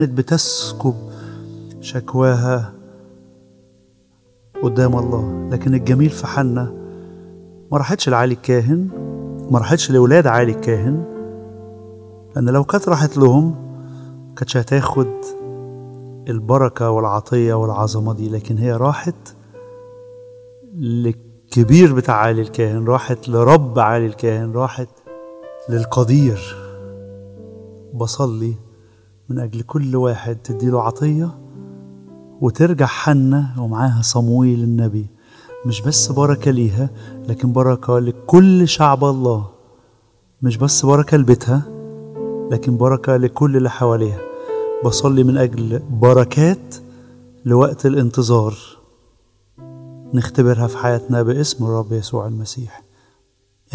كانت بتسكب شكواها قدام الله لكن الجميل في حنا ما راحتش لعلي الكاهن ما راحتش لأولاد علي الكاهن لأن لو كانت راحت لهم كانتش هتاخد البركة والعطية والعظمة دي لكن هي راحت للكبير بتاع علي الكاهن راحت لرب علي الكاهن راحت للقدير بصلي من أجل كل واحد تديله عطية وترجع حنة ومعاها صمويل النبي مش بس بركة ليها لكن بركة لكل شعب الله مش بس بركة لبيتها لكن بركة لكل اللي حواليها بصلي من أجل بركات لوقت الانتظار نختبرها في حياتنا باسم الرب يسوع المسيح